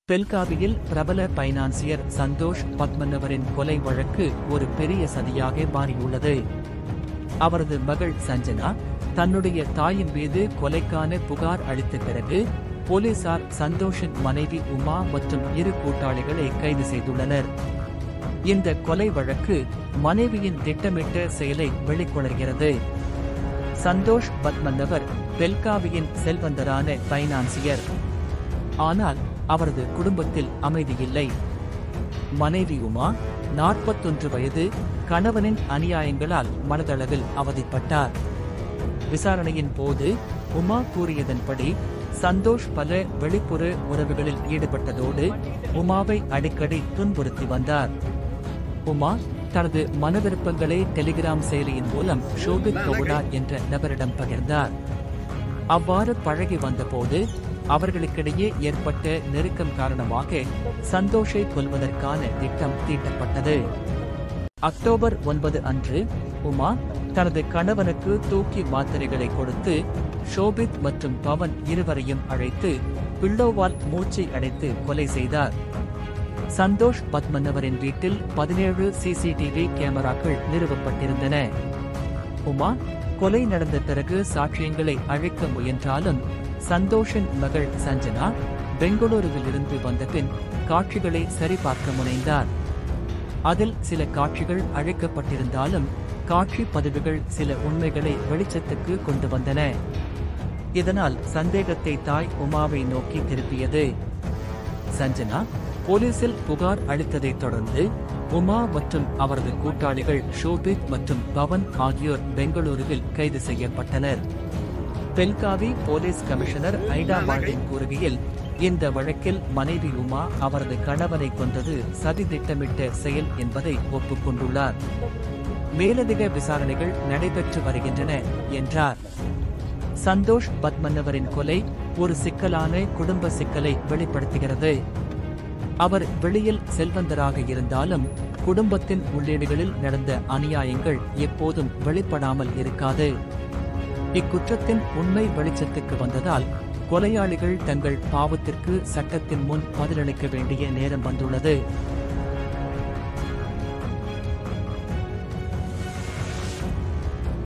பெல்காவியில் பிரபல பைனான்சியர் சந்தோஷ் பத்மன்னவரின் கொலை வழக்கு ஒரு பெரிய சதியாக மாறியுள்ளது அவரது மகள் சஞ்சனா தன்னுடைய தாயின் மீது கொலைக்கான புகார் அளித்த பிறகு போலீசார் சந்தோஷின் மனைவி உமா மற்றும் இரு கூட்டாளிகளை கைது செய்துள்ளனர் இந்த கொலை வழக்கு மனைவியின் திட்டமிட்ட செயலை வெளிக்கொணர்கிறது சந்தோஷ் பத்மன்னவர் பெல்காவியின் செல்வந்தரான பைனான்சியர் ஆனால் அவரது குடும்பத்தில் அமைதியில்லை மனைவி உமா நாற்பத்தொன்று வயது கணவனின் அநியாயங்களால் மனதளவில் அவதிப்பட்டார் விசாரணையின் போது உமா கூறியதன்படி சந்தோஷ் பல வெளிப்புற உறவுகளில் ஈடுபட்டதோடு உமாவை அடிக்கடி துன்புறுத்தி வந்தார் உமா தனது மனவிருப்பங்களை டெலிகிராம் செயலியின் மூலம் ஷோபித் கவுடா என்ற நபரிடம் பகிர்ந்தார் அவ்வாறு பழகி வந்தபோது அவர்களுக்கிடையே ஏற்பட்ட நெருக்கம் காரணமாக சந்தோஷை கொல்வதற்கான திட்டம் தீட்டப்பட்டது அக்டோபர் ஒன்பது அன்று உமா தனது கணவனுக்கு தூக்கி மாத்திரைகளை கொடுத்து ஷோபித் மற்றும் பவன் இருவரையும் அழைத்து பில்லோவால் மூச்சை அடைத்து கொலை செய்தார் சந்தோஷ் பத்மன்னவரின் வீட்டில் பதினேழு சிசிடிவி கேமராக்கள் நிறுவப்பட்டிருந்தன உமா கொலை நடந்த பிறகு சாட்சியங்களை அழைக்க முயன்றாலும் சந்தோஷின் மகள் சஞ்சனா பெங்களூருவில் இருந்து வந்த பின் காட்சிகளை சரிபார்க்க முனைந்தார் அதில் சில காட்சிகள் அழைக்கப்பட்டிருந்தாலும் காட்சி பதிவுகள் சில உண்மைகளை வெளிச்சத்துக்கு கொண்டு வந்தன இதனால் சந்தேகத்தை தாய் உமாவை நோக்கி திருப்பியது சஞ்சனா போலீசில் புகார் அளித்ததைத் தொடர்ந்து உமா மற்றும் அவரது கூட்டாளிகள் ஷோபித் மற்றும் பவன் ஆகியோர் பெங்களூருவில் கைது செய்யப்பட்டனர் Belagavi police commissioner Ida Martin கூறுகையில் இந்த வழக்கில் மனைவி உமா அவரது கணவனை கொன்றது சதி திட்டமிட்ட செயல் என்பதை ஒப்புக்கொண்டுள்ளார் மேலதிக விசாரணைகள் நடைபெற்று வருகின்றன என்றார் சந்தோஷ் பத்மன்னவரின் கொலை ஒரு சிக்கலான குடும்ப சிக்கலை வெளிப்படுத்துகிறது அவர் வெளியில் செல்வந்தராக இருந்தாலும் குடும்பத்தின் உள்ளீடுகளில் நடந்த அநியாயங்கள் எப்போதும் வெளிப்படாமல் இருக்காது இக்குற்றத்தின் உண்மை வெளிச்சத்துக்கு வந்ததால் கொலையாளிகள் தங்கள் பாவத்திற்கு சட்டத்தின் முன் பதிலளிக்க வேண்டிய நேரம் வந்துள்ளது